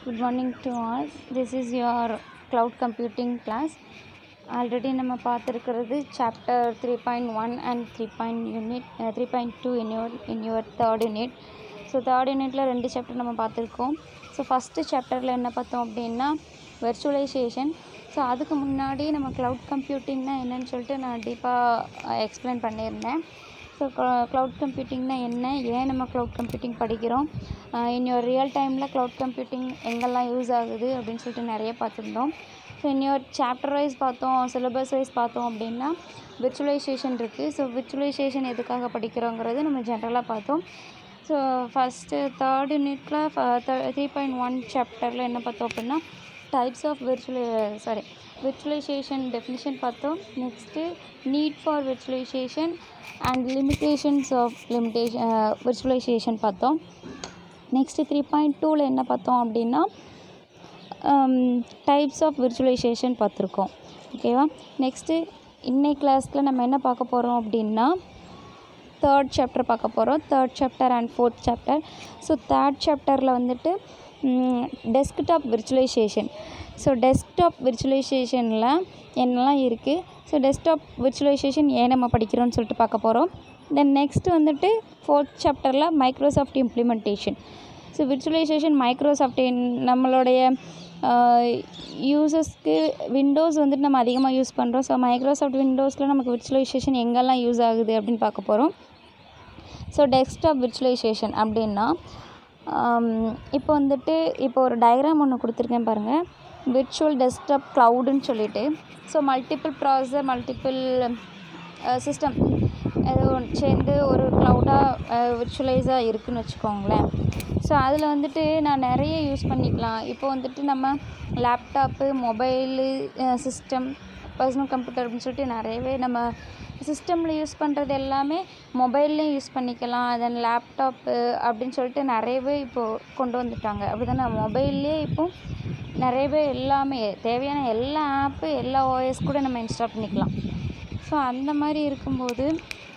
Good morning to all. This is your cloud computing class. Already நம்ம பார்த்துருக்கிறது chapter three point one and three point unit three point two in your in your third unit so third யூனிட்டில் ரெண்டு chapter நம்ம பார்த்துருக்கோம் so first சாப்டரில் என்ன பார்த்தோம் அப்படின்னா வெர்ச்சுவலைசேஷன் ஸோ அதுக்கு முன்னாடி நம்ம க்ளவுட் கம்ப்யூட்டிங்னா என்னன்னு சொல்லிட்டு நான் டீப்பாக எக்ஸ்பிளைன் பண்ணியிருந்தேன் ஸோ க்ளவுட் கம்ப்யூட்டிங்னா என்ன ஏன் நம்ம க்ளவுட் கம்ப்யூட்டிங் படிக்கிறோம் இன் யோர் ரியல் டைமில் க்ளவுட் கம்ப்யூட்டிங் எங்கெல்லாம் யூஸ் ஆகுது அப்படின்னு சொல்லிட்டு நிறைய பார்த்துருந்தோம் ஸோ இன்னொரு சாப்டர் வைஸ் பார்த்தோம் சிலபஸ் வைஸ் பார்த்தோம் அப்படின்னா விர்ச்சுவலைசேஷன் இருக்குது ஸோ விர்ச்சுவலைசேஷன் எதுக்காக படிக்கிறோங்கிறது நம்ம ஜென்ரலாக பார்த்தோம் ஸோ ஃபஸ்ட்டு தேர்ட் யூனிட்டில் த்ரீ பாயிண்ட் ஒன் சாப்டரில் என்ன பார்த்தோம் அப்படின்னா டைப்ஸ் ஆஃப் விர்ச்சுவலை சாரி விர்ச்சுவலைசேஷன் டெஃபினிஷன் பார்த்தோம் next need for virtualization and limitations of limitation virtualization பார்த்தோம் நெக்ஸ்ட்டு த்ரீ பாயிண்ட் டூவில் என்ன பார்த்தோம் அப்படின்னா டைப்ஸ் ஆஃப் விர்ச்சுவலைசேஷன் பார்த்துருக்கோம் ஓகேவா நெக்ஸ்ட்டு இன்னைக்கு கிளாஸில் நம்ம என்ன பார்க்க போகிறோம் அப்படின்னா தேர்ட் சாப்டர் பார்க்க போகிறோம் third chapter and fourth chapter so third சாப்டரில் வந்துட்டு டெஸ்க்டாப் விர்ச்சுவலைசேஷன் ஸோ டெஸ்க்டாப் விர்ச்சுவலைசேஷனில் என்னெல்லாம் இருக்குது ஸோ டெஸ்க்டாப் விர்ச்சுவலைசேஷன் ஏன் நம்ம படிக்கிறோம்னு சொல்லிட்டு பார்க்க போகிறோம் தென் நெக்ஸ்ட் வந்துட்டு ஃபோர்த் சாப்டரில் Microsoft implementation so virtualization Microsoft நம்மளுடைய யூசஸ்க்கு விண்டோஸ் வந்துட்டு நம்ம அதிகமாக யூஸ் பண்ணுறோம் ஸோ மைக்ரோசாஃப்ட் விண்டோஸில் நமக்கு விர்ச்சுவலைசேஷன் எங்கெல்லாம் யூஸ் ஆகுது அப்படின்னு பார்க்க போகிறோம் ஸோ டெஸ்க்டாப் விர்ச்சுவலைசேஷன் அப்படின்னா இப்போ வந்துட்டு இப்போ ஒரு டயக்ராம் ஒன்று கொடுத்துருக்கேன் பாருங்கள் விர்ச்சுவல் டெஸ்க்டாப் க்ளவுடுன்னு சொல்லிட்டு so multiple processor multiple system ஏதோ சேர்ந்து ஒரு க்ளவுடாக விர்ச்சுவலைஸாக இருக்குதுன்னு வச்சுக்கோங்களேன் ஸோ அதில் வந்துட்டு நான் நிறைய யூஸ் பண்ணிக்கலாம் இப்போ வந்துட்டு நம்ம laptop mobile system personal computer அப்படின்னு சொல்லிட்டு நிறையவே நம்ம சிஸ்டமில் யூஸ் பண்ணுறது எல்லாமே மொபைல்லையும் யூஸ் பண்ணிக்கலாம் தென் லேப்டாப்பு அப்படின்னு சொல்லிட்டு நிறையவே இப்போது கொண்டு வந்துட்டாங்க அப்படி தானே மொபைல்லே இப்போ நிறையவே எல்லாமே தேவையான எல்லா ஆப்பு எல்லா ஓஎஸ் கூட நம்ம இன்ஸ்டால் பண்ணிக்கலாம் ஸோ அந்த மாதிரி இருக்கும்போது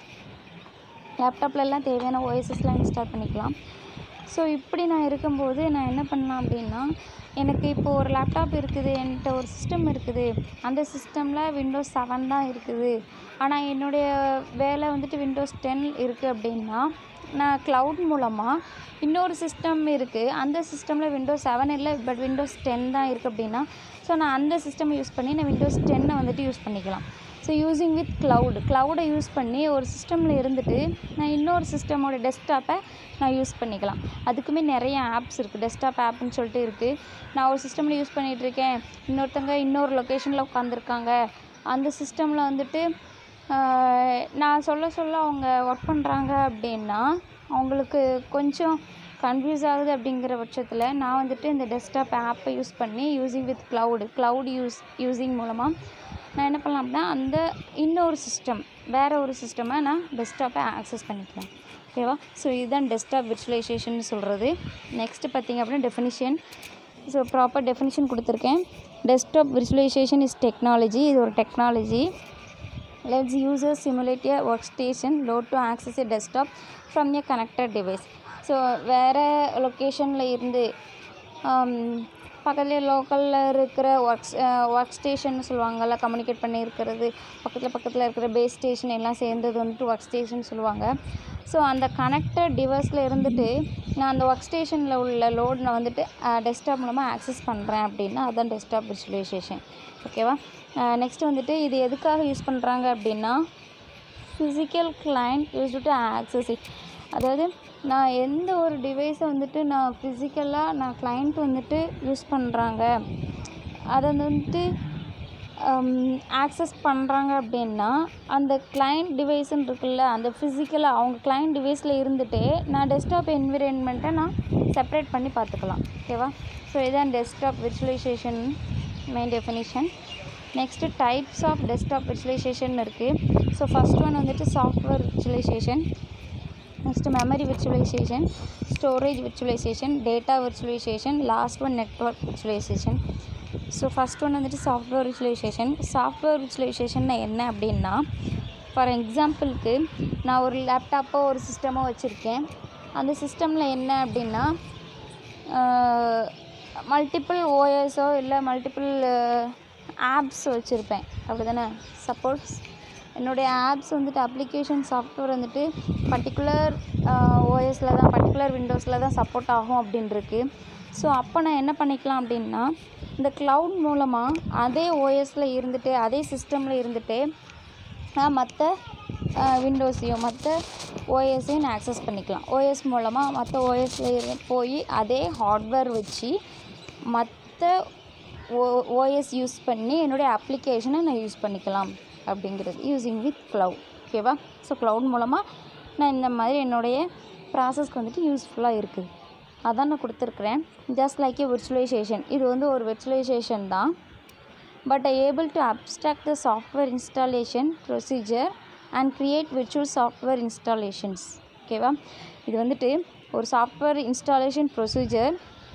லேப்டாப்லலாம் தேவையான ஓஎஸ்எஸ்லாம் இன்ஸ்டால் பண்ணிக்கலாம் ஸோ இப்படி நான் இருக்கும்போது நான் என்ன பண்ணலாம் அப்படின்னா எனக்கு இப்போது ஒரு லேப்டாப் இருக்குது என்கிட்ட ஒரு சிஸ்டம் இருக்குது அந்த சிஸ்டமில் விண்டோஸ் செவன் தான் இருக்குது ஆனால் என்னுடைய வேலை வந்துட்டு விண்டோஸ் டென் இருக்குது அப்படின்னா நான் க்ளவுட் மூலமாக இன்னொரு சிஸ்டம் இருக்குது அந்த சிஸ்டமில் விண்டோஸ் செவன் இல்லை பட் விண்டோஸ் டென் தான் இருக்குது அப்படின்னா ஸோ நான் அந்த சிஸ்டம் யூஸ் பண்ணி நான் விண்டோஸ் டென்னை வந்துட்டு யூஸ் பண்ணிக்கலாம் ஸோ யூஸிங் வித் க்ளவுட் க்ளவுடை யூஸ் பண்ணி ஒரு சிஸ்டமில் இருந்துட்டு நான் இன்னொரு சிஸ்டமோட டெஸ்க்டாப்பை நான் யூஸ் பண்ணிக்கலாம் அதுக்குமே நிறைய ஆப்ஸ் இருக்குது டெஸ்க்டாப் ஆப்னு சொல்லிட்டு இருக்குது நான் ஒரு சிஸ்டமில் யூஸ் பண்ணிகிட்ருக்கேன் இன்னொருத்தங்க இன்னொரு லொக்கேஷனில் உட்காந்துருக்காங்க அந்த சிஸ்டமில் வந்துட்டு நான் சொல்ல சொல்ல அவங்க ஒர்க் பண்ணுறாங்க அப்படின்னா அவங்களுக்கு கொஞ்சம் கன்ஃபியூஸ் ஆகுது அப்படிங்கிற பட்சத்தில் நான் வந்துட்டு இந்த டெஸ்க்டாப் ஆப்பை யூஸ் பண்ணி using with cloud cloud use using மூலமாக நான் என்ன பண்ணலாம் அப்படின்னா அந்த இன்னொரு சிஸ்டம் வேறு ஒரு சிஸ்டமை நான் டெஸ்க்டாப்பை ஆக்சஸ் பண்ணிக்கலாம் ஓகேவா ஸோ இதுதான் டெஸ்க்டாப் விர்ச்சுவலைசேஷன் சொல்கிறது நெக்ஸ்ட்டு பார்த்திங்க அப்படின்னா டெஃபினிஷன் ஸோ ப்ராப்பர் டெஃபினிஷன் கொடுத்துருக்கேன் டெஸ்க்டாப் விர்ச்சுவலைசேஷன் இஸ் டெக்னாலஜி இது ஒரு technology lets user simulate a work station load to access a desktop from a connected device so வேறு லொக்கேஷனில் இருந்து பக்கத்துலேயே லோக்கலில் இருக்கிற ஒர்க் ஒர்க் ஸ்டேஷன் சொல்லுவாங்கள்ல கம்யூனிகேட் பண்ணி இருக்கிறது பக்கத்தில் பக்கத்தில் இருக்கிற பேஸ் ஸ்டேஷன் எல்லாம் சேர்ந்தது வந்துட்டு ஒர்க் ஸ்டேஷன் சொல்லுவாங்க ஸோ அந்த கனெக்டட் டிவைஸில் இருந்துட்டு நான் அந்த ஒர்க் ஸ்டேஷனில் உள்ள லோட் நான் வந்துட்டு டெஸ்க்டாப் மூலமாக ஆக்சஸ் பண்ணுறேன் அப்படின்னா அதுதான் டெஸ்க்டாப் விர்ச்சுவலைசேஷன் ஓகேவா நெக்ஸ்ட் வந்துட்டு இது எதுக்காக யூஸ் பண்ணுறாங்க அப்படின்னா physical client use to access it அதாவது நான் எந்த ஒரு டிவைஸை வந்துட்டு நான் ஃபிசிக்கலாக நான் கிளைண்ட் வந்துட்டு யூஸ் பண்ணுறாங்க அதை வந்துட்டு ஆக்சஸ் பண்ணுறாங்க அப்படின்னா அந்த கிளைண்ட் டிவைஸ்ன்னு இருக்குல்ல அந்த ஃபிசிக்கலாக அவங்க கிளைண்ட் டிவைஸில் இருந்துட்டு நான் டெஸ்க்டாப் என்விரான்மெண்ட்டை நான் செப்பரேட் பண்ணி பார்த்துக்கலாம் ஓகேவா ஸோ இதுதான் desktop virtualization main definition next types of desktop virtualization இருக்குது ஸோ ஃபஸ்ட் ஒன் வந்துட்டு software virtualization next memory virtualization storage virtualization data virtualization last one network virtualization so first one வந்துட்டு software virtualization software virtualization என்ன அப்படின்னா for எக்ஸாம்பிளுக்கு நான் ஒரு லேப்டாப்போ ஒரு சிஸ்டமோ வச்சுருக்கேன் அந்த சிஸ்டமில் என்ன அப்படின்னா மல்டிபிள் ஓஎஸோ இல்லை மல்டிபிள் ஆப்ஸ் வச்சுருப்பேன் அப்படி தானே சப்போஸ் என்னுடைய ஆப்ஸ் வந்துட்டு அப்ளிகேஷன் சாஃப்ட்வேர் வந்துட்டு பர்டிகுலர் ஓஎஸில் தான் பர்டிகுலர் விண்டோஸில் தான் சப்போர்ட் ஆகும் அப்படின்னு இருக்கு ஸோ அப்போ நான் என்ன பண்ணிக்கலாம் அப்படின்னா இந்த க்ளவுட் மூலமாக அதே ஓஎஸில் இருந்துட்டு அதே சிஸ்டமில் இருந்துட்டு நான் மற்ற விண்டோஸையும் மற்ற ஓஎஸையும் நான் ஆக்சஸ் பண்ணிக்கலாம் ஓஎஸ் மூலமாக மற்ற ஓஎஸில் இரு போய் அதே ஹார்ட்வேர் வச்சு மற்ற ஓ ஓஎஸ் யூஸ் பண்ணி என்னுடைய அப்ளிகேஷனை நான் யூஸ் பண்ணிக்கலாம் அப்படிங்கிறது யூஸிங் வித் க்ளவுட் ஓகேவா ஸோ க்ளவுட் மூலமாக நான் இந்த மாதிரி என்னுடைய ப்ராசஸ்க்கு வந்துட்டு யூஸ்ஃபுல்லாக இருக்குது அதான் நான் கொடுத்துருக்குறேன் ஜஸ்ட் லைக் ஏ விர்ச்சுவலைசேஷன் இது வந்து ஒரு விர்ச்சுவலைசேஷன் தான் but I able to abstract the software installation procedure and create virtual software installations ஓகேவா இது வந்துட்டு ஒரு சாஃப்ட்வேர் இன்ஸ்டாலேஷன் ப்ரொசீஜர்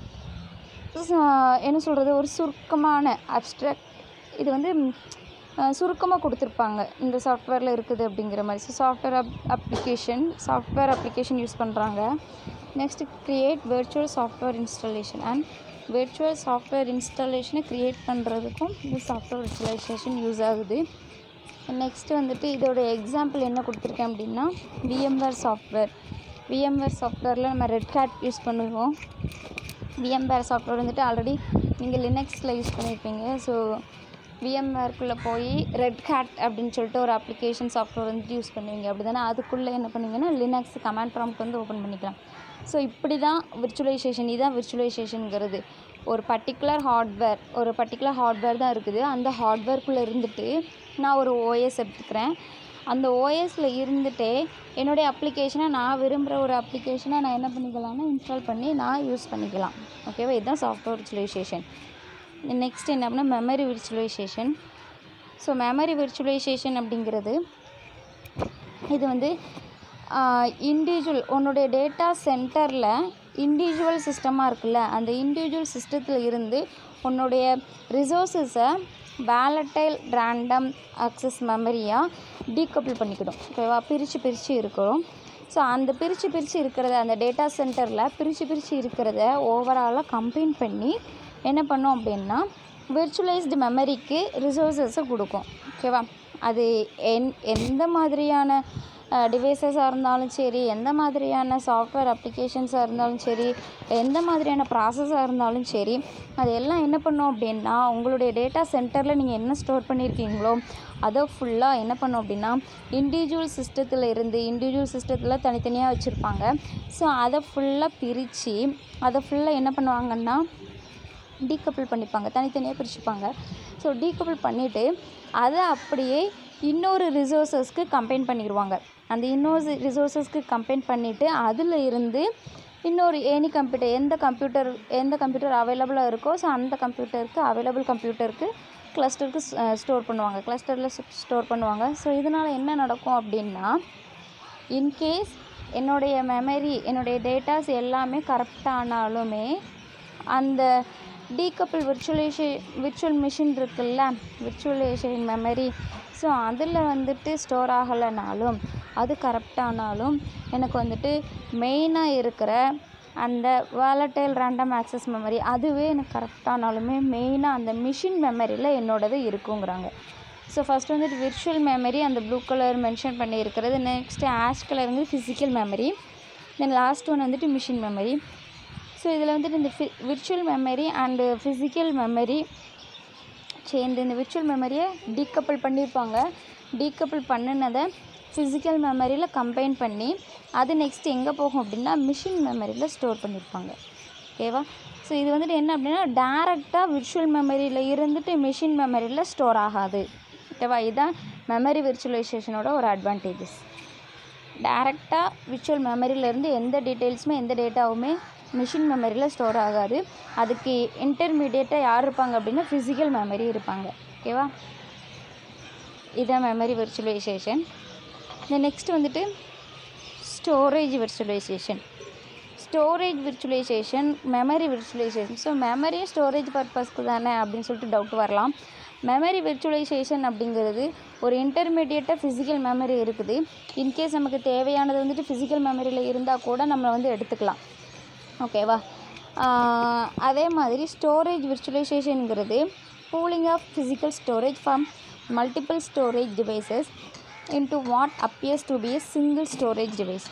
என்ன சொல்கிறது ஒரு சுருக்கமான அப்ட்ராக்ட் இது வந்து சுருக்கமாக கொடுத்துருப்பாங்க இந்த சாஃப்ட்வேரில் இருக்குது அப்படிங்கிற மாதிரி so software app application software application use பண்ணுறாங்க next create virtual software installation and virtual software இன்ஸ்டாலேஷனை க்ரியேட் பண்ணுறதுக்கும் இந்த சாஃப்ட்வேர் விர்ச்சுவலைசேஷன் யூஸ் ஆகுது நெக்ஸ்ட்டு வந்துட்டு இதோட எக்ஸாம்பிள் என்ன கொடுத்துருக்கேன் அப்படின்னா விஎம்வேர் சாஃப்ட்வேர் விஎம்வேர் சாஃப்ட்வேரில் நம்ம ரெட் ஹேட் யூஸ் பண்ணுவோம் விஎம்வேர் சாஃப்ட்வேர் வந்துட்டு ஆல்ரெடி நீங்கள் லினக்ஸில் யூஸ் பண்ணியிருப்பீங்க ஸோ விஎம்வேர்க்குள்ளே போய் ரெட் ஹேட் அப்படின்னு சொல்லிட்டு ஒரு அப்ளிகேஷன் சாஃப்ட்வேர் வந்துட்டு யூஸ் பண்ணுவீங்க அப்படி தானே அதுக்குள்ளே என்ன பண்ணுவீங்கன்னா லினக்ஸ் கமாண்ட் ப்ராம்ப்ட் வந்து ஓப்பன் பண்ணிக்கலாம் ஸோ இப்படி தான் விர்ச்சுவலைசேஷன் இதுதான் விர்ச்சுவலைசேஷனுங்கிறது ஒரு பர்டிகுலர் ஹார்ட்வேர் ஒரு பர்டிகுலர் ஹார்ட்வேர் தான் இருக்குது அந்த ஹார்ட்வேர்க்குள்ளே இருந்துட்டு நான் ஒரு ஓஎஸ் எடுத்துக்கிறேன் அந்த ஓஎஸில் இருந்துகிட்டே என்னுடைய அப்ளிகேஷனை நான் விரும்புகிற ஒரு அப்ளிகேஷனை நான் என்ன பண்ணிக்கலாம்னா இன்ஸ்டால் பண்ணி நான் யூஸ் பண்ணிக்கலாம் ஓகேவா இதுதான் சாஃப்ட்வேர் விர்ச்சுவலைசேஷன் நெக்ஸ்ட் என்ன அப்படின்னா memory virtualization so memory virtualization அப்படிங்கிறது இது வந்து இண்டிவிஜுவல் உன்னுடைய டேட்டா சென்டரில் இண்டிவிஜுவல் சிஸ்டமாக இருக்குல்ல அந்த இண்டிவிஜுவல் சிஸ்டத்தில் இருந்து உன்னுடைய ரிசோர்ஸஸை வேலட்டைல் ரேண்டம் அக்சஸ் மெமரியாக டீகப்பிள் பண்ணிக்கிடும் ஓகேவா பிரித்து பிரித்து இருக்கிறோம் ஸோ அந்த பிரித்து பிரித்து இருக்கிறத அந்த டேட்டா சென்டரில் பிரித்து பிரித்து இருக்கிறத ஓவராலாக கம்பைன் பண்ணி என்ன பண்ணோம் அப்படின்னா விர்ச்சுவலைஸ்டு மெமரிக்கு ரிசோர்ஸஸை கொடுக்கும் ஓகேவா அது என் எந்த மாதிரியான டிவைசஸாக இருந்தாலும் சரி எந்த மாதிரியான சாஃப்ட்வேர் அப்ளிகேஷன்ஸாக இருந்தாலும் சரி எந்த மாதிரியான ப்ராசஸாக இருந்தாலும் சரி அது எல்லாம் என்ன பண்ணும் அப்படின்னா உங்களுடைய டேட்டா சென்டரில் நீங்கள் என்ன ஸ்டோர் பண்ணியிருக்கீங்களோ அதை ஃபுல்லாக என்ன பண்ணும் அப்படின்னா இண்டிவிஜுவல் சிஸ்டத்தில் இருந்து இண்டிவிஜுவல் சிஸ்டத்தில் தனித்தனியாக வச்சுருப்பாங்க ஸோ அதை ஃபுல்லாக பிரித்து அதை ஃபுல்லாக என்ன பண்ணுவாங்கன்னா டீகப்பிள் பண்ணிப்பாங்க தனித்தனியாக பிரிச்சுப்பாங்க ஸோ டீகப்பிள் பண்ணிவிட்டு அதை அப்படியே இன்னொரு ரிசோர்ஸஸ்க்கு கம்பைன் பண்ணிடுவாங்க அந்த இன்னொரு ரிசோர்ஸஸ்க்கு கம்பைன் பண்ணிவிட்டு அதில் இருந்து இன்னொரு எனி கம்ப்யூட்டர் எந்த கம்ப்யூட்டர் எந்த கம்ப்யூட்டர் அவைலபிளாக இருக்கோ ஸோ அந்த கம்ப்யூட்டருக்கு அவைலபிள் கம்ப்யூட்டருக்கு கிளஸ்டருக்கு ஸ்டோர் பண்ணுவாங்க கிளஸ்டரில் ஸ்டோர் பண்ணுவாங்க ஸோ இதனால் என்ன நடக்கும் அப்படின்னா இன்கேஸ் என்னுடைய மெமரி என்னுடைய டேட்டாஸ் எல்லாமே கரெக்டானாலுமே அந்த டீகப்பிள் விர்ச்சுவலைசே விர்ச்சுவல் மிஷின் இருக்குல்ல விர்ச்சுவலைசேஷன் மெமரி ஸோ அதில் வந்துட்டு ஸ்டோர் ஆகலைனாலும் அது கரெக்டானாலும் எனக்கு வந்துட்டு மெயினாக இருக்கிற அந்த வாலட்டைல் ரேண்டம் ஆக்சஸ் மெமரி அதுவே எனக்கு கரெக்டானாலுமே மெயினாக அந்த மிஷின் மெமரியில் என்னோடது இருக்குங்கிறாங்க ஸோ ஃபஸ்ட் வந்துட்டு விர்ச்சுவல் மெமரி அந்த ப்ளூ கலர் மென்ஷன் பண்ணியிருக்கிறது நெக்ஸ்ட்டு ஆஷ் கலருங்கிறது physical memory then last one வந்துட்டு மிஷின் மெமரி ஸோ இதில் வந்துட்டு இந்த ஃபி virtual memory and physical memory சேர்ந்து இந்த விர்ச்சுவல் மெமரியை டீகப்பிள் பண்ணியிருப்பாங்க டீகப்பிள் பண்ணினதை ஃபிசிக்கல் மெமரியில் கம்பைன் பண்ணி அது நெக்ஸ்ட் எங்கே போகும் அப்படின்னா மிஷின் மெமரியில் ஸ்டோர் பண்ணியிருப்பாங்க ஓகேவா ஸோ இது வந்துட்டு என்ன அப்படின்னா டேரெக்டாக விர்ச்சுவல் மெமரியில் இருந்துட்டு மிஷின் மெமரியில் ஸ்டோர் ஆகாது ஓகேவா இதுதான் மெமரி விர்ச்சுவலைசேஷனோட ஒரு அட்வான்டேஜஸ் டேரெக்டாக விர்ச்சுவல் மெமரியிலேருந்து எந்த டீட்டெயில்ஸுமே எந்த டேட்டாவுமே மிஷின் மெமரியில் ஸ்டோர் ஆகாது அதுக்கு இன்டர்மீடியட்டாக யார் இருப்பாங்க அப்படின்னா ஃபிசிக்கல் மெமரி இருப்பாங்க ஓகேவா இதான் மெமரி விர்ச்சுவலைசேஷன் இந்த நெக்ஸ்ட் வந்துட்டு storage virtualization storage virtualization memory virtualization so மெமரியும் ஸ்டோரேஜ் பர்பஸ்க்கு தானே அப்படின்னு சொல்லிட்டு டவுட் வரலாம் மெமரி விர்ச்சுவலைசேஷன் அப்படிங்கிறது ஒரு இன்டர்மீடியட்டாக ஃபிசிக்கல் மெமரி இருக்குது இன்கேஸ் நமக்கு தேவையானது வந்துட்டு ஃபிசிக்கல் மெமரியில் இருந்தால் கூட நம்ம வந்து எடுத்துக்கலாம் ஓகேவா அதே மாதிரி ஸ்டோரேஜ் விர்ச்சுவலைசேஷனுங்கிறது pooling of physical storage from multiple storage devices into what appears to be a single storage device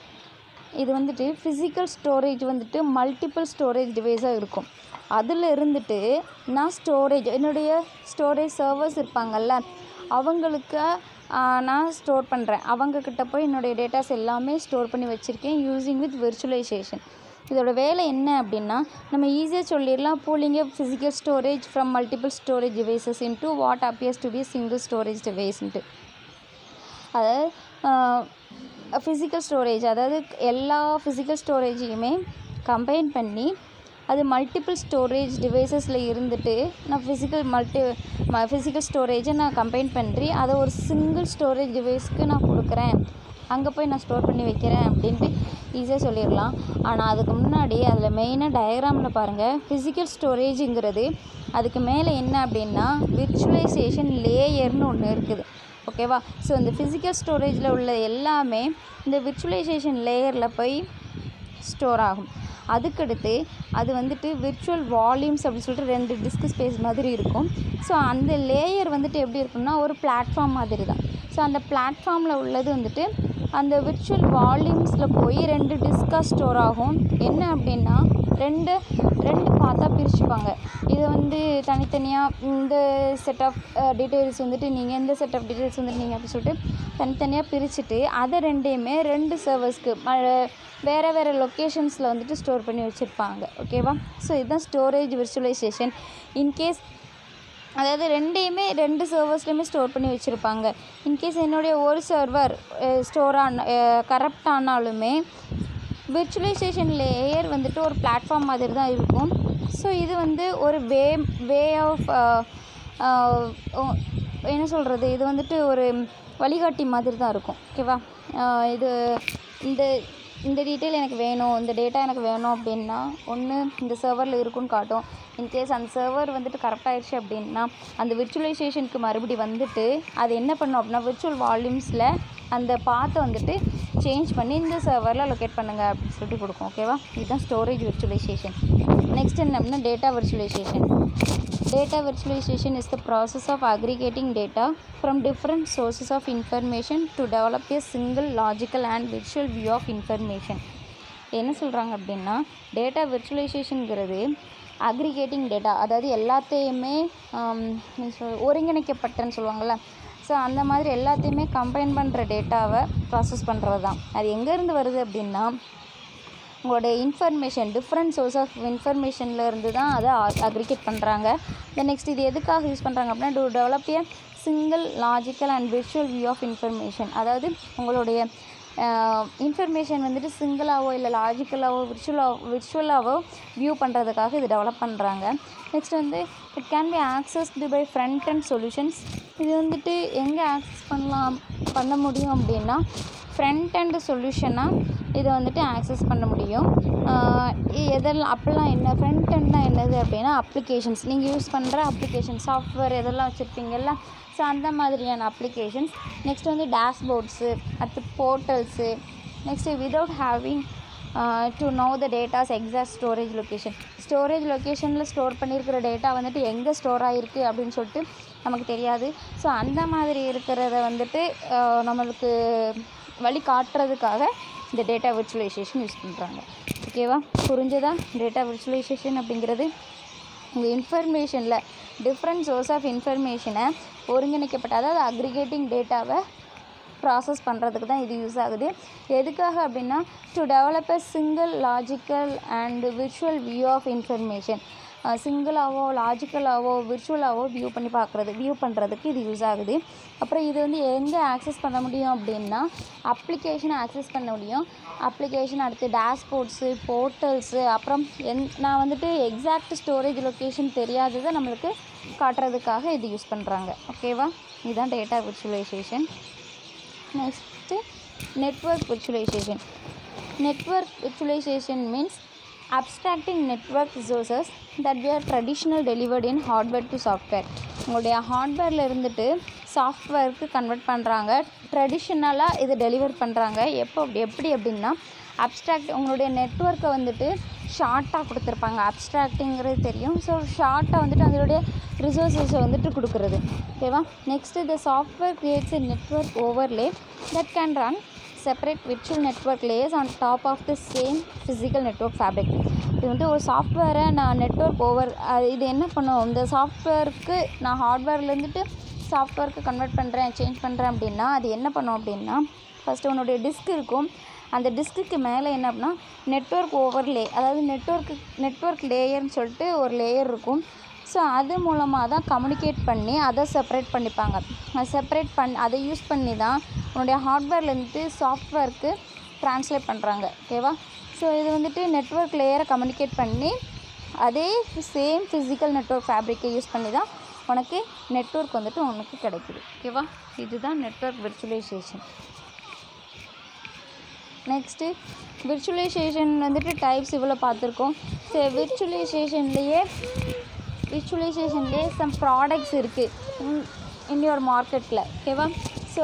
இது வந்துட்டு ஃபிசிக்கல் ஸ்டோரேஜ் வந்துட்டு மல்டிபிள் ஸ்டோரேஜ் டிவைஸாக இருக்கும் அதில் இருந்துட்டு நான் ஸ்டோரேஜ் என்னுடைய ஸ்டோரேஜ் சர்வர்ஸ் இருப்பாங்கல்ல அவங்களுக்கு ஆஹ், நான் ஸ்டோர் பண்ணுறேன் அவங்கக்கிட்ட போய் என்னுடைய டேட்டாஸ் எல்லாமே ஸ்டோர் பண்ணி வச்சுருக்கேன் யூஸிங் வித் விர்ச்சுவலைசேஷன் இதோட வேலை என்ன அப்படின்னா நம்ம ஈஸியாக சொல்லிடலாம் pooling physical storage from multiple storage devices into what appears to be single storage டிவைஸ்ன்ட்டு அதாவது ஃபிசிக்கல் ஸ்டோரேஜ் அதாவது எல்லா ஃபிசிக்கல் ஸ்டோரேஜையுமே கம்பைன் பண்ணி அது மல்டிபிள் ஸ்டோரேஜ் டிவைசஸில் இருந்துட்டு நான் ஃபிசிக்கல் மல்டி ஃபிசிக்கல் ஸ்டோரேஜை நான் கம்பைன் பண்ணி அதை ஒரு சிங்கிள் ஸ்டோரேஜ் டிவைஸ்க்கு நான் கொடுக்குறேன் அங்கே போய் நான் ஸ்டோர் பண்ணி வைக்கிறேன் அப்படின்ட்டு ஈஸியாக சொல்லிடலாம் ஆனால் அதுக்கு முன்னாடி அதில் மெயினாக டயக்ராமில் பாருங்கள் ஃபிசிக்கல் ஸ்டோரேஜுங்கிறது அதுக்கு மேலே என்ன அப்படின்னா விர்ச்சுவலைசேஷன் லேயர்னு ஒன்று இருக்குது ஓகேவா ஸோ இந்த ஃபிசிக்கல் ஸ்டோரேஜில் உள்ள எல்லாமே இந்த விர்ச்சுவலைசேஷன் லேயரில் போய் ஸ்டோர் ஆகும் அதுக்கடுத்து அது வந்துட்டு விர்ச்சுவல் வால்யூம்ஸ் அப்படின்னு சொல்லிட்டு ரெண்டு டிஸ்க் ஸ்பேஸ் மாதிரி இருக்கும் ஸோ அந்த லேயர் வந்துட்டு எப்படி இருக்கும்னா ஒரு பிளாட்ஃபார்ம் மாதிரி தான் ஸோ அந்த பிளாட்ஃபார்மில் உள்ளது வந்துட்டு அந்த விர்ச்சுவல் வால்யூம்ஸில் போய் ரெண்டு டிஸ்காக ஸ்டோர் ஆகும் என்ன அப்படின்னா ரெண்டு ரெண்டு பார்த்தா பிரிச்சுப்பாங்க இது வந்து தனித்தனியாக இந்த செட் ஆஃப் டீட்டெயில்ஸ் வந்துட்டு நீங்கள் இந்த செட் ஆஃப் டீட்டெயில்ஸ் வந்துட்டு நீங்கள் அப்படி சொல்லிட்டு தனித்தனியாக பிரிச்சுட்டு அதை ரெண்டையுமே ரெண்டு சர்வர்ஸ்க்கு வேறு வேறு லொக்கேஷன்ஸில் வந்துட்டு ஸ்டோர் பண்ணி வச்சுருப்பாங்க ஓகேவா ஸோ இதுதான் ஸ்டோரேஜ் விர்ச்சுவலைசேஷன் இன்கேஸ் அதாவது ரெண்டையுமே ரெண்டு சர்வர்ஸ்லையுமே ஸ்டோர் பண்ணி வச்சுருப்பாங்க இன்கேஸ் என்னுடைய ஒரு சர்வர் ஸ்டோர் ஆன கரப்ட் ஆனாலுமே விர்ச்சுவலைசேஷன் லேயர் வந்துட்டு ஒரு பிளாட்ஃபார்ம் மாதிரி தான் இருக்கும் ஸோ இது வந்து ஒரு வே வே ஆஃப் என்ன சொல்கிறது இது வந்துட்டு ஒரு வழிகாட்டி மாதிரி தான் இருக்கும் ஓகேவா ஆஹ் இது இந்த இந்த டீட்டெயில் எனக்கு வேணும் இந்த டேட்டா எனக்கு வேணும் அப்படின்னா ஒன்று இந்த சர்வரில் இருக்குன்னு காட்டும் இன்கேஸ் அந்த சர்வர் வந்துட்டு கரெக்ட் ஆயிடுச்சு அப்படின்னா அந்த விர்ச்சுவலைசேஷனுக்கு மறுபடி வந்துட்டு அது என்ன பண்ணும் அப்படின்னா விர்ச்சுவல் வால்யூம்ஸில் அந்த பாத்தை வந்துட்டு சேஞ்ச் பண்ணி இந்த சர்வரில் லொக்கேட் பண்ணுங்க அப்படின்னு சொல்லிட்டு கொடுக்கும் ஓகேவா இதுதான் ஸ்டோரேஜ் விர்ச்சுவலைசேஷன் நெக்ஸ்ட் என்ன அப்படின்னா data virtualization Data virtualization is the process of aggregating data from different sources of information to develop a single logical and visual view of information. என்ன சொல்கிறாங்க அப்படின்னா டேட்டா விர்ச்சுவலைசேஷனுங்கிறது அக்ரிகேட்டிங் டேட்டா அதாவது எல்லாத்தையுமே ஆம், என்ன சொல் ஒருங்கிணைக்கப்பட்டன்னு சொல்லுவாங்கள்ல ஸோ அந்த மாதிரி எல்லாத்தையுமே கம்பைன் பண்ணுற டேட்டாவை ப்ராசஸ் பண்ணுறது தான் அது எங்கேருந்து வருது அப்படின்னா உங்களோட இன்ஃபர்மேஷன் டிஃப்ரெண்ட் சோர்ஸ் ஆஃப் இன்ஃபர்மேஷனில் இருந்து தான் அதை அக்ரிகேட் பண்ணுறாங்க தென் நெக்ஸ்ட் இது எதுக்காக யூஸ் பண்ணுறாங்க அப்படின்னா to develop a single logical and virtual view of information அதாவது உங்களுடைய இன்ஃபர்மேஷன் வந்துட்டு சிங்கிளாவோ இல்லை லாஜிக்கலாவோ விர்ச்சுவலாவோ விர்ச்சுவலாவோ வியூ பண்ணுறதுக்காக இது டெவலப் பண்ணுறாங்க நெக்ஸ்ட் வந்து it can be accessed by front end solutions இது வந்துட்டு எங்கே ஆக்சஸ் பண்ணலாம் பண்ண முடியும் அப்படின்னா ஃப்ரண்ட் அண்ட் சொல்யூஷனாக இதை வந்துட்டு ஆக்சஸ் பண்ண முடியும் ஆஹ் இ- எதெல்லாம் அப்போல்லாம் என்ன ஃப்ரண்ட் அண்ட்னா என்னது அப்படின்னா அப்ளிகேஷன்ஸ் நீங்கள் யூஸ் பண்ணுற அப்ளிகேஷன் சாஃப்ட்வேர் எதெல்லாம் வச்சுருப்பீங்கல்ல ஸோ அந்த மாதிரியான அப்ளிகேஷன்ஸ் நெக்ஸ்ட் வந்து டேஷ்போர்ட்ஸு அடுத்து portals next without having to know the datas exact storage location storage லொக்கேஷனில் ஸ்டோர் பண்ணியிருக்கிற டேட்டா வந்துட்டு எங்கே ஸ்டோர் ஆகிருக்கு அப்படின்னு சொல்லிட்டு நமக்கு தெரியாது ஸோ அந்த மாதிரி இருக்கிறத வந்துட்டு ஆஹ் நம்மளுக்கு வழி காட்டுறதுக்காக இந்த டேட்டா விர்ச்சுவலைசேஷன் யூஸ் பண்ணுறாங்க ஓகேவா புரிஞ்சதா டேட்டா விர்ச்சுவலைசேஷன் அப்படிங்கிறது உங்கள் இன்ஃபர்மேஷனில் டிஃப்ரெண்ட் சோர்ஸ் ஆஃப் இன்ஃபர்மேஷனை ஒருங்கிணைக்கப்பட்ட அதாவது அக்ரிகேட்டிங் டேட்டாவை ப்ராசஸ் பண்ணுறதுக்கு தான் இது யூஸ் ஆகுது எதுக்காக அப்படின்னா to develop a single logical and virtual view of information சிங்கிளாவோ லாஜிக்கலாவோ விர்ச்சுவலாவோ வியூ பண்ணி பார்க்குறது வியூ பண்ணுறதுக்கு இது யூஸ் ஆகுது அப்புறம் இது வந்து எங்கே ஆக்சஸ் பண்ண முடியும் அப்படின்னா அப்ளிகேஷனை ஆக்சஸ் பண்ண முடியும் அப்ளிகேஷன் அடுத்து டேஷ்போர்ட்ஸு போர்ட்டல்ஸு அப்புறம் என் நான் வந்துட்டு எக்ஸாக்ட் ஸ்டோரேஜ் லொக்கேஷன் தெரியாததை நம்மளுக்கு காட்டுறதுக்காக இது யூஸ் பண்ணுறாங்க ஓகேவா இதுதான் data virtualization next network virtualization network virtualization means abstracting network resources that were traditional delivered in hardware to software உங்களுடைய ஹார்ட்வேரில் இருந்துட்டு சாஃப்ட்வேருக்கு கன்வெர்ட் பண்ணுறாங்க ட்ரெடிஷ்னலாக இது டெலிவர் பண்ணுறாங்க எப்போ அப்படி எப்படி அப்படின்னா அப்ஸ்ட்ராக்ட் உங்களுடைய நெட்ஒர்க்கை வந்துட்டு ஷார்ட்டாக கொடுத்துருப்பாங்க அப்ஸ்ட்ராக்ட்டுங்கிறது தெரியும் ஸோ ஷார்ட்டாக வந்துட்டு அதனுடைய ரிசோர்ஸஸை வந்துட்டு கொடுக்குறது ஓகேவா நெக்ஸ்ட் இந்த software creates a network overlay that can run separate virtual network layers on top of the same physical network fabric இது வந்து ஒரு சாஃப்ட்வேரை நான் நெட்ஒர்க் ஓவர் இது என்ன பண்ணும் இந்த சாஃப்ட்வேருக்கு நான் ஹார்ட்வேர்லேருந்துட்டு சாஃப்ட்வேருக்கு கன்வெர்ட் பண்ணுறேன் சேஞ்ச் பண்ணுறேன் அப்படின்னா அது என்ன பண்ணும் அப்படின்னா ஃபஸ்ட்டு உன்னுடைய டிஸ்க் இருக்கும் அந்த டிஸ்க்குக்கு மேலே என்ன அப்படின்னா நெட்ஒர்க் ஓவர்லே அதாவது நெட்ஒர்க்கு நெட்ஒர்க் லேயர்னு சொல்லிட்டு ஒரு லேயர் இருக்கும் ஸோ அது மூலமாக தான் கம்யூனிகேட் பண்ணி அதை செப்பரேட் பண்ணிப்பாங்க அதை செப்பரேட் பண் அதை யூஸ் பண்ணி தான் உன்னுடைய ஹார்ட்வேர்லேருந்து சாஃப்ட்வேருக்கு ட்ரான்ஸ்லேட் பண்ணுறாங்க ஓகேவா ஸோ இது வந்துட்டு நெட்ஒர்க் லேயரை கம்யூனிகேட் பண்ணி அதே சேம் ஃபிசிக்கல் நெட்ஒர்க் ஃபேப்ரிக்கை யூஸ் பண்ணி தான் உனக்கு நெட்ஒர்க் வந்துட்டு உனக்கு கிடைக்குது ஓகேவா இதுதான் நெட்ஒர்க் விர்ச்சுவலைசேஷன் நெக்ஸ்ட்டு விர்ச்சுவலைசேஷன் வந்துட்டு டைப்ஸ் இவ்வளோ பார்த்துருக்கோம் ஸோ விர்ச்சுவலைசேஷன்லேயே விர்ச்சுவலைசேஷன்லேயே சம் ப்ராடக்ட்ஸ் இருக்குது இன் யுவர் மார்க்கெட்டில் ஓகேவா ஸோ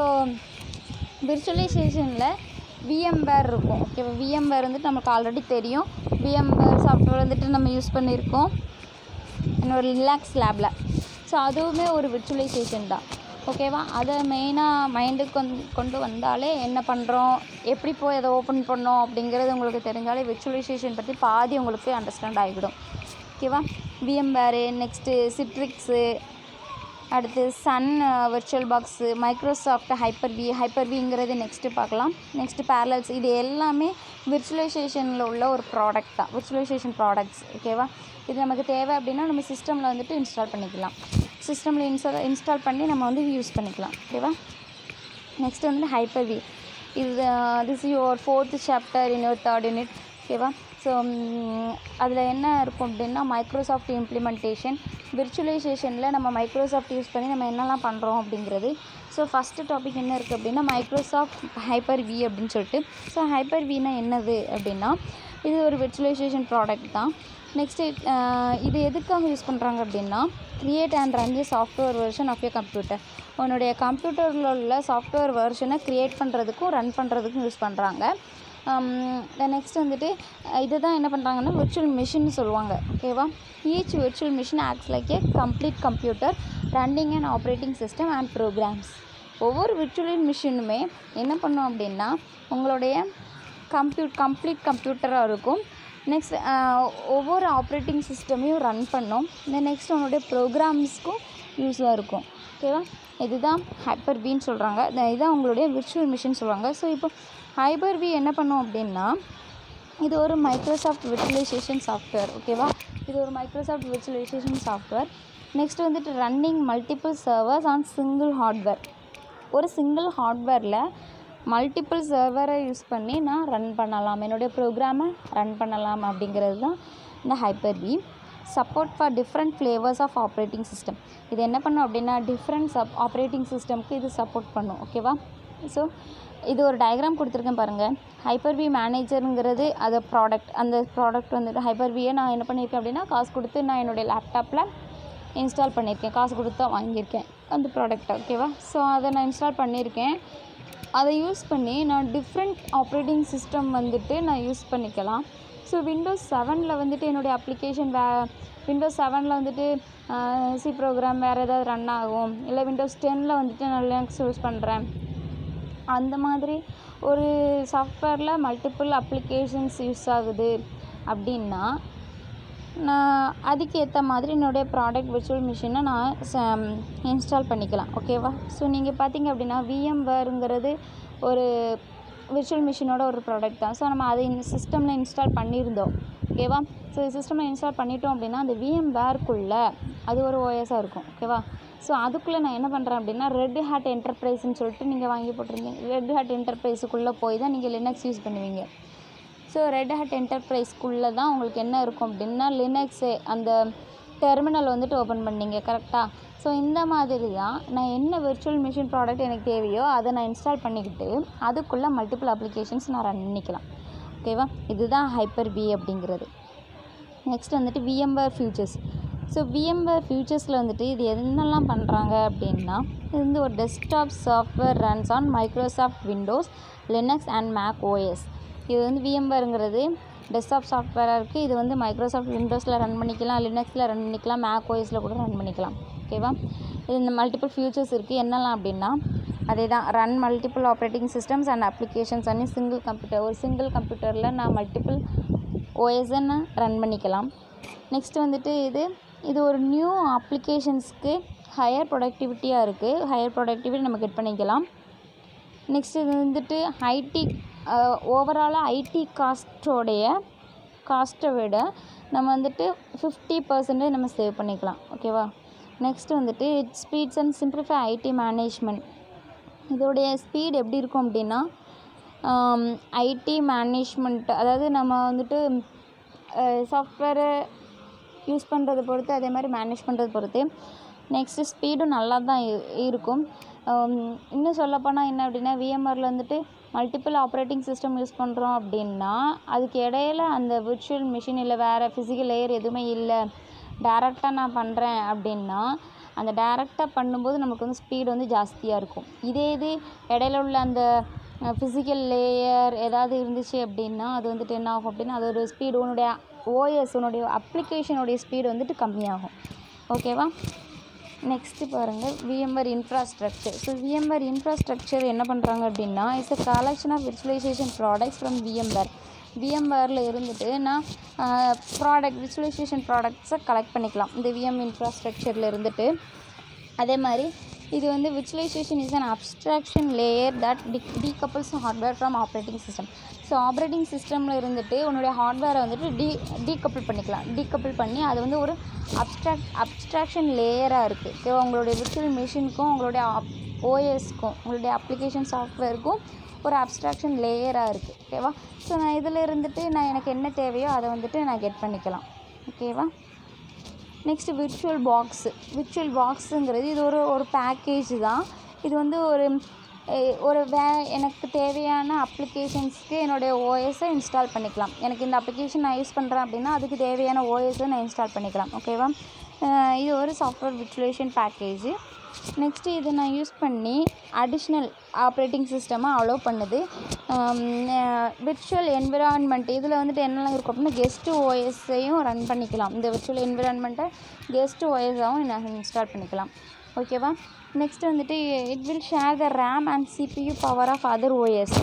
விர்ச்சுவலைசேஷனில் விஎம்வேர் இருக்கும் ஓகேவா விஎம்வேர் வந்துட்டு நமக்கு ஆல்ரெடி தெரியும் விஎம்வேர் சாஃப்ட்வேர் வந்துட்டு நம்ம யூஸ் பண்ணியிருக்கோம் என்னோட ரிலாக்ஸ் லேபில் ஸோ அதுவுமே ஒரு விர்ச்சுவலைசேஷன் தான் ஓகேவா அதை மெயினாக மைண்டுக்கு கொண்டு கொண்டு வந்தாலே என்ன பண்ணுறோம் எப்படி போய் அதை ஓப்பன் பண்ணோம் அப்படிங்கிறது உங்களுக்கு தெரிஞ்சாலே விர்ச்சுவலைசேஷன் பற்றி பாதி உங்களுக்கு அண்டர்ஸ்டாண்ட் ஆகிவிடும் ஓகேவா விஎம்வேரு நெக்ஸ்ட்டு சிட்ரிக்ஸு அடுத்து Sun VirtualBox Microsoft Hyper V Hyper விங்கிறது நெக்ஸ்ட்டு பார்க்கலாம் நெக்ஸ்ட்டு பேரலல்ஸ் இது எல்லாமே விர்ச்சுவலைசேஷனில் உள்ள ஒரு ப்ராடக்ட் தான் விர்ச்சுவலைசேஷன் ப்ராடக்ட்ஸ் ஓகேவா இது நமக்கு தேவை அப்படின்னா நம்ம சிஸ்டமில் வந்துட்டு இன்ஸ்டால் பண்ணிக்கலாம் சிஸ்டமில் இன்ஸ்டால் இன்ஸ்டால் பண்ணி நம்ம வந்து யூஸ் பண்ணிக்கலாம் ஓகேவா நெக்ஸ்ட் வந்து ஹைப்பர் வி இது this your fourth chapter in your third unit ஓகேவா ஸோ அதில் என்ன இருக்கும் அப்படின்னா மைக்ரோசாஃப்ட் இம்ப்ளிமெண்டேஷன் விர்ச்சுவலைசேஷனில் நம்ம மைக்ரோசாஃப்ட் யூஸ் பண்ணி நம்ம என்னெல்லாம் பண்ணுறோம் அப்படிங்கிறது ஸோ ஃபஸ்ட்டு டாபிக் என்ன இருக்குது அப்படின்னா மைக்ரோசாஃப்ட் ஹைப்பர் வி அப்படின்னு சொல்லிட்டு ஸோ ஹைப்பர் வினா என்னது அப்படின்னா இது ஒரு விர்ச்சுவலைசேஷன் ப்ராடக்ட் தான் நெக்ஸ்ட்டு இது எதுக்காக யூஸ் பண்ணுறாங்க அப்படின்னா create and run the software version of your computer உன்னுடைய கம்ப்யூட்டரில் உள்ள சாஃப்ட்வேர் வெர்ஷனை க்ரியேட் பண்ணுறதுக்கும் ரன் பண்ணுறதுக்கும் யூஸ் பண்ணுறாங்க நெக்ஸ்ட் வந்துட்டு இதை தான் என்ன பண்ணுறாங்கன்னா விர்ச்சுவல் மிஷின் சொல்லுவாங்க ஓகேவா each virtual machine acts like a complete computer running and operating system and programs ஒவ்வொரு விர்ச்சுவல் மிஷினுமே என்ன பண்ணும் அப்படின்னா உங்களுடைய கம்ப்யூட் கம்ப்ளீட் கம்ப்யூட்டராக இருக்கும் நெக்ஸ்ட் ஒவ்வொரு ஆப்ரேட்டிங் சிஸ்டமையும் ரன் பண்ணும் தென் நெக்ஸ்ட் உன்னுடைய ப்ரோக்ராம்ஸ்க்கும் யூஸாக இருக்கும் ஓகேவா இதுதான் ஹைப்பர் வின்னு சொல்கிறாங்க இதுதான் உங்களுடைய விர்ச்சுவல் மிஷின் சொல்லுவாங்க ஸோ இப்போ ஹைப்பர் வி என்ன பண்ணும் அப்படின்னா இது ஒரு மைக்ரோசாஃப்ட் விர்ச்சுவலைசேஷன் சாஃப்ட்வேர் ஓகேவா இது ஒரு மைக்ரோசாஃப்ட் விர்ச்சுவலைசேஷன் சாஃப்ட்வேர் நெக்ஸ்ட் வந்துட்டு running multiple servers on single hardware ஒரு சிங்கிள் ஹார்ட்வேரில் மல்டிபிள் சர்வரை யூஸ் பண்ணி நான் ரன் பண்ணலாம் என்னுடைய ப்ரோக்ராமை ரன் பண்ணலாம் அப்படிங்கிறது தான் இந்த Hyper V support for different flavours of operating system இது என்ன பண்ணும் அப்படின்னா டிஃப்ரெண்ட் சப் ஆப்ரேட்டிங் சிஸ்டம்க்கு இது சப்போர்ட் பண்ணும் ஓகேவா ஸோ இது ஒரு டயக்ராம் கொடுத்துருக்கேன் பாருங்கள் ஹைப்பர் வி மேனேஜருங்கிறது அது ப்ராடக்ட் அந்த ப்ராடக்ட் வந்துட்டு ஹைப்பர் வியை நான் என்ன பண்ணியிருக்கேன் அப்படின்னா காசு கொடுத்து நான் என்னுடைய லேப்டாப்பில் இன்ஸ்டால் பண்ணியிருக்கேன் காசு கொடுத்து தான் வாங்கியிருக்கேன் அந்த ப்ராடக்ட்டை ஓகேவா ஸோ அதை நான் இன்ஸ்டால் பண்ணியிருக்கேன் அதை யூஸ் பண்ணி நான் டிஃப்ரெண்ட் ஆப்ரேட்டிங் சிஸ்டம் வந்துட்டு நான் யூஸ் பண்ணிக்கலாம் ஸோ விண்டோஸ் செவனில் வந்துட்டு என்னுடைய அப்ளிகேஷன் வே விண்டோஸ் செவனில் வந்துட்டு சி ப்ரோக்ராம் வேறு ஏதாவது ரன் ஆகும் இல்லை விண்டோஸ் டென்னில் வந்துட்டு நான் லினக்ஸ் யூஸ் பண்ணுறேன் அந்த மாதிரி ஒரு சாஃப்ட்வேரில் மல்டிபிள் அப்ளிகேஷன்ஸ் யூஸ் ஆகுது அப்படின்னா நான் அதுக்கு ஏற்ற மாதிரி என்னுடைய ப்ராடக்ட் விர்ச்சுவல் மிஷினை நான் இன்ஸ்டால் பண்ணிக்கலாம் ஓகேவா ஸோ நீங்கள் பார்த்தீங்க அப்படின்னா விஎம்வேருங்கிறது ஒரு விர்ச்சுவல் மிஷினோட ஒரு ப்ராடக்ட் தான் ஸோ நம்ம அதை இந்த சிஸ்டமில் இன்ஸ்டால் பண்ணியிருந்தோம் ஓகேவா ஸோ சிஸ்டமில் இன்ஸ்டால் பண்ணிட்டோம் அப்படின்னா அந்த விஎம் வேர்க்குள்ளே அது ஒரு ஓஎஸாக இருக்கும் ஓகேவா ஸோ அதுக்குள்ளே நான் என்ன பண்ணுறேன் அப்படின்னா ரெட் ஹேட் என்டர்பிரைஸ்னு சொல்லிட்டு நீங்கள் வாங்கி போட்டிருந்தீங்க ரெட் ஹேட் என்டர்பிரைஸுக்குள்ளே போய் தான் நீங்கள் லினக்ஸ் யூஸ் பண்ணுவீங்க ஸோ ரெட் ஹேட் என்டர்பிரைஸ்க்குள்ளே தான் உங்களுக்கு என்ன இருக்கும் அப்படின்னா லினக்ஸு அந்த டெர்மினல் வந்துட்டு ஓப்பன் பண்ணீங்க கரெக்டாக ஸோ இந்த மாதிரி தான் நான் என்ன விர்ச்சுவல் மிஷின் ப்ராடக்ட் எனக்கு தேவையோ அதை நான் இன்ஸ்டால் பண்ணிக்கிட்டு அதுக்குள்ளே மல்டிபிள் அப்ளிகேஷன்ஸ் நான் ரன் பண்ணிக்கலாம் ஓகேவா இதுதான் ஹைப்பர் வி அப்படிங்கிறது நெக்ஸ்ட் வந்துட்டு விஎம்வேர் ஃபியூச்சர்ஸ் ஸோ விஎம்வேர் ஃபியூச்சர்ஸில் வந்துட்டு இது என்னெல்லாம் பண்ணுறாங்க அப்படின்னா இது வந்து ஒரு desktop software runs on Microsoft Windows Linux and Mac OS இது வந்து விஎம்வேருங்கிறது டெஸ்க்டாப் சாஃப்ட்வேராக இருக்குது இது வந்து மைக்ரோசாஃப்ட் விண்டோஸில் ரன் பண்ணிக்கலாம் லினக்ஸில் ரன் பண்ணிக்கலாம் மேக் ஓஎஸில் கூட ரன் பண்ணிக்கலாம் ஓகேவா இது இந்த மல்டிபிள் ஃபியூச்சர்ஸ் இருக்குது என்னெல்லாம் அப்படின்னா அதே தான் run multiple operating systems and applications on a single computer ஒரு சிங்கிள் கம்ப்யூட்டரில் நான் மல்டிபிள் ஓஎஸ்ஸை நான் ரன் பண்ணிக்கலாம் நெக்ஸ்ட் வந்துட்டு இது இது ஒரு நியூ அப்ளிகேஷன்ஸ்க்கு ஹையர் ப்ரொடக்டிவிட்டியாக இருக்குது ஹையர் ப்ரொடக்டிவிட்டி நம்ம கெட் பண்ணிக்கலாம் நெக்ஸ்ட் இது வந்துட்டு ஐடி ஓவராலாக ஐடி காஸ்ட்டோடைய காஸ்ட்டை விட நம்ம வந்துட்டு ஃபிஃப்டி பர்சன்டேஜ் நம்ம சேவ் பண்ணிக்கலாம் ஓகேவா நெக்ஸ்ட் வந்துட்டு it speeds and simplify IT management இதோடைய ஸ்பீட் எப்படி இருக்கும் அப்படின்னா ஐடி மேனேஜ்மெண்ட் அதாவது நம்ம வந்துட்டு சாஃப்ட்வேரை யூஸ் பண்ணுறதை பொறுத்து அதே மாதிரி மேனேஜ் பண்ணுறது பொறுத்து நெக்ஸ்ட்டு ஸ்பீடும் நல்லா தான் இ- இருக்கும் ஆம், இன்னும் சொல்லப்போனால் என்ன அப்படின்னா விஎம்ஆரில் வந்துட்டு மல்டிபிள் ஆப்ரேட்டிங் சிஸ்டம் யூஸ் பண்ணுறோம் அப்படின்னா அதுக்கு இடையில அந்த விர்ச்சுவல் மிஷின் இல்லை வேறு ஃபிசிக்கல் லேயர் எதுவுமே இல்லை டேரெக்டாக நான் பண்ணுறேன் அப்படின்னா அந்த டேரெக்டாக பண்ணும்போது நமக்கு வந்து ஸ்பீடு வந்து ஜாஸ்தியாக இருக்கும் இதே இது இடையில உள்ள அந்த ஃபிசிக்கல் லேயர் ஏதாவது இருந்துச்சு அப்படின்னா அது வந்துட்டு என்ன ஆகும் அப்படின்னா அதோட ஸ்பீடு உன்னுடைய ஓஎஸ் உன்னுடைய அப்ளிகேஷனுடைய ஸ்பீடு வந்துட்டு கம்மியாகும் ஓகேவா நெக்ஸ்ட்டு பாருங்கள் VMware infrastructure so VMware infrastructure என்ன பண்ணுறாங்க அப்படின்னா it's a collection of virtualization products from VMware விஎம்ஆரில் இருந்துட்டு நான் ப்ராடக்ட் விர்ச்சுவலைசேஷன் ப்ராடக்ட்ஸை கலெக்ட் பண்ணிக்கலாம் இந்த விஎம் இன்ஃப்ராஸ்ட்ரக்சரில் இருந்துட்டு அதே மாதிரி இது வந்து virtualization is an abstraction layer that டி decouples hardware from operating system so operating சிஸ்டமில் இருந்துட்டு உன்னுடைய ஹார்ட்வேரை வந்துட்டு டீ டீகப்பிள் பண்ணிக்கலாம் டீகப்பிள் பண்ணி அது வந்து ஒரு அப்ஸ்ட்ராக்ட் அப்ஸ்ட்ராக்ஷன் லேயராக இருக்குது ஓகேவா உங்களுடைய விர்ச்சுவல் மிஷினுக்கும் உங்களுடைய ஓஎஸ்க்கும் உங்களுடைய அப்ளிகேஷன் சாஃப்ட்வேருக்கும் ஒரு அப்ஸ்ட்ராக்ஷன் லேயராக இருக்குது ஓகேவா ஸோ நான் இதில் இருந்துட்டு நான் எனக்கு என்ன தேவையோ அதை வந்துட்டு நான் கெட் பண்ணிக்கலாம் ஓகேவா நெக்ஸ்ட் விர்ச்சுவல் பாக்ஸு விர்ச்சுவல் பாக்ஸுங்கிறது இது ஒரு ஒரு பேக்கேஜ் தான் இது வந்து ஒரு எ- ஒரு வே எனக்கு தேவையான அப்ளிகேஷன்ஸ்க்கு என்னுடைய ஓஎஸை இன்ஸ்டால் பண்ணிக்கலாம் எனக்கு இந்த அப்ளிகேஷன் நான் யூஸ் பண்ணுறேன் அப்படின்னா அதுக்கு தேவையான ஓஎஸை நான் இன்ஸ்டால் பண்ணிக்கலாம் ஓகேவா அஹ் இது ஒரு சாஃப்ட்வேர் விர்ச்சுவலேஷன் பேக்கேஜ் நெக்ஸ்ட்டு இது நான் யூஸ் பண்ணி அடிஷ்னல் ஆப்ரேட்டிங் சிஸ்டமாக அலோவ் பண்ணுது விர்ச்சுவல் என்விரான்மெண்ட் இதில் வந்துட்டு என்னெல்லாம் இருக்கும் அப்படின்னா கெஸ்ட்டு ஓஎஸ்ஸையும் ரன் பண்ணிக்கலாம் இந்த விர்ச்சுவல் என்விரான்மெண்ட்டை கெஸ்ட் ஓஎஸாகவும் நான் இன்ஸ்டால் பண்ணிக்கலாம் ஓகேவா நெக்ஸ்ட் வந்துட்டு it will share the RAM and CPU power of other OS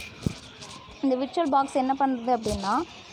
இந்த விர்ச்சுவல் பாக்ஸ் என்ன பண்ணுறது அப்படின்னா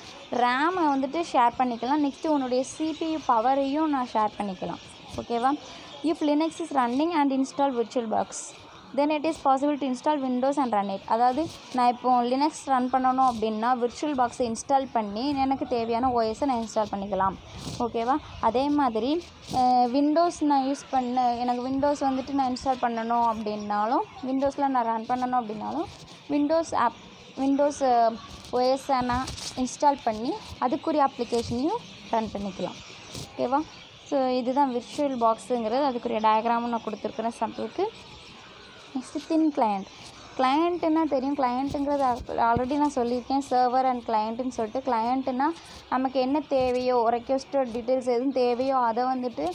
ரேமை வந்துட்டு ஷேர் பண்ணிக்கலாம் நெக்ஸ்ட்டு உன்னுடைய சிபியு பவரையும் நான் ஷேர் பண்ணிக்கலாம் ஓகேவா if Linux is running and install VirtualBox then it is possible to install Windows and run it அதாவது நான் இப்போ லினக்ஸ் ரன் பண்ணணும் அப்படின்னா விர்ச்சுவல் பாக்ஸை இன்ஸ்டால் பண்ணி எனக்கு தேவையான ஓஎஸை நான் இன்ஸ்டால் பண்ணிக்கலாம் ஓகேவா அதே மாதிரி விண்டோஸ் நான் யூஸ் பண்ண எனக்கு விண்டோஸ் வந்துட்டு நான் இன்ஸ்டால் பண்ணணும் அப்படின்னாலும் விண்டோஸில் நான் ரன் பண்ணணும் அப்படின்னாலும் விண்டோஸ் ஆப் விண்டோஸ் ஓஎஸ்ஸை நான் இன்ஸ்டால் பண்ணி அதுக்குரிய அப்ளிகேஷனையும் ரன் பண்ணிக்கலாம் ஓகேவா ஸோ இதுதான் விர்ச்சுவல் பாக்ஸுங்கிறது அதுக்குரிய டயக்ராமும் நான் கொடுத்துருக்குறேன் சாம்பிளுக்கு நெக்ஸ்ட்டு தின் கிளையண்ட் கிளையண்ட்டுன்னா தெரியும் கிளையண்ட்டுங்கிறது ஆல்ரெடி நான் சொல்லியிருக்கேன் சர்வர் அண்ட் கிளையண்ட்டுன்னு சொல்லிட்டு கிளையண்ட்டுனா நமக்கு என்ன தேவையோ ரெக்வஸ்ட்டோ டீட்டெயில்ஸ் எதுவும் தேவையோ அதை வந்துட்டு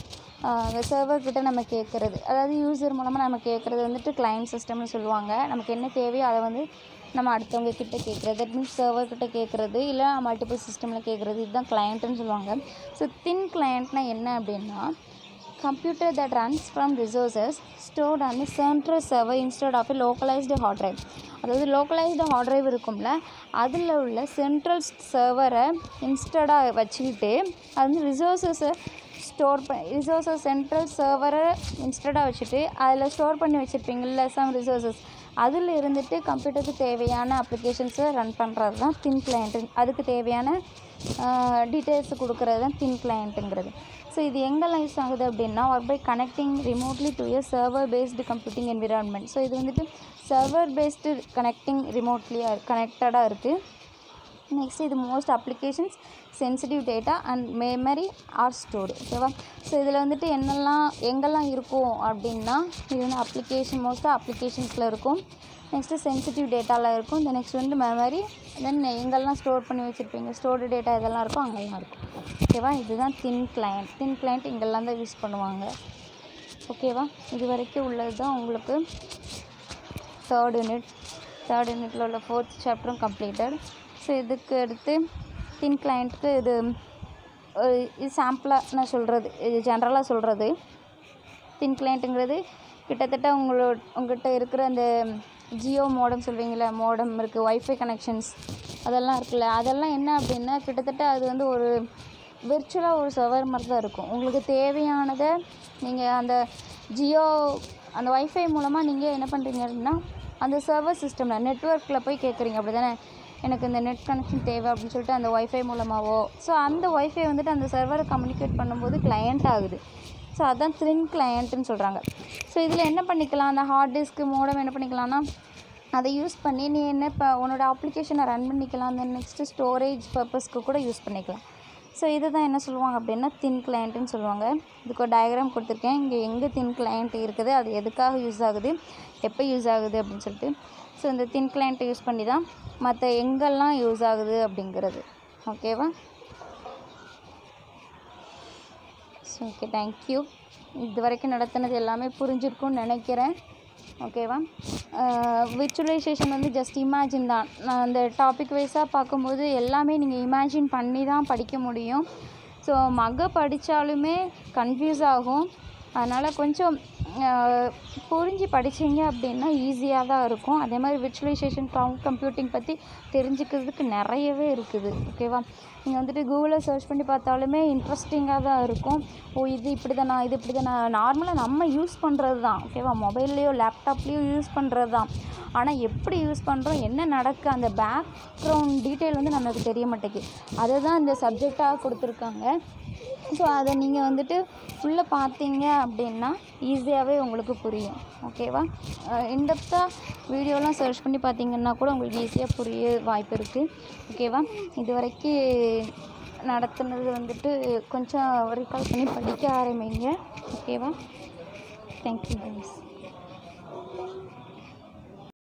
சர்வர் கிட்ட நம்ம கேட்குறது அதாவது யூசர் மூலமாக நம்ம கேட்குறது வந்துட்டு கிளையண்ட் சிஸ்டம்னு சொல்லுவாங்க நமக்கு என்ன தேவையோ அதை வந்து நம்ம அடுத்தவங்க கிட்ட கேட்குறது தட் மீன்ஸ் சர்வர் கிட்ட கேட்குறது இல்லை மல்டிபிள் சிஸ்டமில் கேட்குறது இதுதான் கிளையண்ட்டுன்னு சொல்லுவாங்க ஸோ தின் கிளையண்ட்னா என்ன அப்படின்னா computer that runs from resources stored on a central server instead of a localized hard drive அதாவது லோக்கலைஸ்டு ஹார்ட் டிரைவ் இருக்கும்ல அதில் உள்ள சென்ட்ரல் சர்வரை இன்ஸ்டடாக வச்சுக்கிட்டு அது வந்து ரிசோர்ஸஸை ஸ்டோர் பண்ணி ரிசோர்ஸஸ் சென்ட்ரல் சர்வரை இன்ஸ்டடாக வச்சுட்டு அதில் ஸ்டோர் பண்ணி வச்சுருப்பீங்கள்ல சம் ரிசோர்ஸஸ் அதில் இருந்துட்டு கம்ப்யூட்டருக்கு தேவையான அப்ளிகேஷன்ஸை ரன் பண்ணுறது தான் தின் கிளையண்ட்டு அதுக்கு தேவையான டீட்டெயில்ஸ் கொடுக்குறது தான் தின் கிளையண்ட்டுங்கிறது ஸோ இது எங்கெல்லாம் யூஸ் ஆகுது அப்படின்னா work by connecting remotely to a server based computing environment so இது வந்துட்டு சர்வர் பேஸ்டு கனெக்டிங் ரிமோட்லியாக கனெக்டடாக இருக்குது நெக்ஸ்ட் இது most applications sensitive data and memory are stored ஓகேவா ஸோ இதில் வந்துட்டு என்னெல்லாம் எங்கெல்லாம் இருக்கும் அப்படின்னா இது வந்து அப்ளிகேஷன் மோஸ்ட்டாக அப்ளிகேஷன்ஸில் இருக்கும் நெக்ஸ்ட்டு சென்சிட்டிவ் டேட்டாவில் இருக்கும் தென் நெக்ஸ்ட் வந்து மெமரி தென் எங்கெல்லாம் ஸ்டோர் பண்ணி வச்சுருப்பீங்க ஸ்டோர்டு டேட்டா இதெல்லாம் இருக்கும் அங்கெல்லாம் இருக்கும் ஓகேவா இதுதான் தின் கிளையண்ட் தின் கிளையண்ட் இங்கெல்லாம் தான் யூஸ் பண்ணுவாங்க ஓகேவா இது வரைக்கும் உள்ளது தான் உங்களுக்கு தேர்ட் யூனிட் தேர்ட் யூனிட்டில் உள்ள ஃபோர்த் சாப்டரும் கம்ப்ளீட்டட் ஸோ இதுக்கு அடுத்து தின் கிளைண்ட்டுக்கு இது ஒரு இது சாம்பிளாக நான் சொல்கிறது இது ஜென்ரலாக சொல்கிறது தின் கிளைண்ட்டுங்கிறது கிட்டத்தட்ட உங்களோட உங்கள்கிட்ட இருக்கிற அந்த ஜியோ மோடம் சொல்வீங்களே மோடம் இருக்குது ஒய்ஃபை கனெக்ஷன்ஸ் அதெல்லாம் இருக்குல்ல அதெல்லாம் என்ன அப்படின்னா கிட்டத்தட்ட அது வந்து ஒரு விர்ச்சுவலாக ஒரு சர்வர் மாதிரி தான் இருக்கும் உங்களுக்கு தேவையானதை நீங்கள் அந்த ஜியோ அந்த ஒய்ஃபை மூலமாக நீங்கள் என்ன பண்ணுறீங்க அப்படின்னா அந்த சர்வர் சிஸ்டமில் நெட்ஒர்க்கில் போய் கேட்குறீங்க அப்படி தானே எனக்கு இந்த நெட் கனெக்ஷன் தேவை அப்படின்னு சொல்லிட்டு அந்த ஒய்ஃபை மூலமாகவோ ஸோ அந்த ஒய்ஃபை வந்துட்டு அந்த சர்வரை கம்யூனிகேட் பண்ணும்போது கிளையண்ட் ஆகுது ஸோ அதான் த்ரின் கிளையண்ட்டுன்னு சொல்கிறாங்க ஸோ இதில் என்ன பண்ணிக்கலாம் அந்த ஹார்ட் டிஸ்க்கு மோடம் என்ன பண்ணிக்கலாம்னா அதை யூஸ் பண்ணி நீ என்ன இப்போ உன்னோட அப்ளிகேஷனை ரன் பண்ணிக்கலாம் தென் நெக்ஸ்ட்டு ஸ்டோரேஜ் பர்பஸ்க்கு கூட யூஸ் பண்ணிக்கலாம் ஸோ இதை தான் என்ன சொல்லுவாங்க அப்படின்னா தின் கிளையண்ட்டுன்னு சொல்லுவாங்க இதுக்கு ஒரு டயக்ராம் கொடுத்துருக்கேன் இங்கே எங்கே தின் கிளையண்ட் இருக்குது அது எதுக்காக யூஸ் ஆகுது எப்போ யூஸ் ஆகுது அப்படின்னு சொல்லிட்டு ஸோ இந்த தின் கிளையண்ட்டை யூஸ் பண்ணி தான் மற்ற எங்கெல்லாம் யூஸ் ஆகுது அப்படிங்கிறது ஓகேவா ஸோ ஓகே தேங்க்யூ இது வரைக்கும் நடத்தினது எல்லாமே புரிஞ்சிருக்கும்னு நினைக்கிறேன் ஓகேவா விர்ச்சுவலைசேஷன் வந்து ஜஸ்ட் இமேஜின் தான் நான் அந்த டாபிக் வைஸாக பார்க்கும்போது எல்லாமே நீங்கள் இமேஜின் பண்ணி தான் படிக்க முடியும் ஸோ மக படித்தாலுமே கன்ஃபியூஸ் ஆகும் அதனால் கொஞ்சம் அஹ், புரிஞ்சு படிச்சீங்க அப்படின்னா ஈஸியாக தான் இருக்கும் அதே மாதிரி விர்ச்சுவலைசேஷன் க்ளவுட் கம்ப்யூட்டிங் பற்றி தெரிஞ்சுக்கிறதுக்கு நிறையவே இருக்குது ஓகேவா நீங்கள் வந்துட்டு கூகுளில் சர்ச் பண்ணி பார்த்தாலுமே இன்ட்ரெஸ்டிங்காக தான் இருக்கும் ஓ இது இப்படி தானா இது இப்படி தானா நார்மலாக நம்ம யூஸ் பண்ணுறது தான் ஓகேவா மொபைல்லையோ லேப்டாப்லேயோ யூஸ் பண்ணுறது தான் ஆனால் எப்படி யூஸ் பண்ணுறோம் என்ன நடக்கு அந்த பேக்ரவுண்ட் டீட்டெயில் வந்து நமக்கு தெரிய மாட்டேங்குது அதை தான் இந்த சப்ஜெக்டாக கொடுத்துருக்காங்க ஸோ அதை நீங்கள் வந்துட்டு உள்ளே பார்த்தீங்க அப்படின்னா ஈஸியாகவே உங்களுக்கு புரியும் ஓகேவா இன்டெப்த்தாக வீடியோலாம் சர்ச் பண்ணி பார்த்தீங்கன்னா கூட உங்களுக்கு ஈஸியாக புரிய வாய்ப்பு இருக்குது ஓகேவா இது வரைக்கும் நடத்துனது வந்துட்டு கொஞ்சம் ரீகால் பண்ணி படிக்க ஆரம்பிங்க ஓகேவா தேங்க்யூ கைஸ்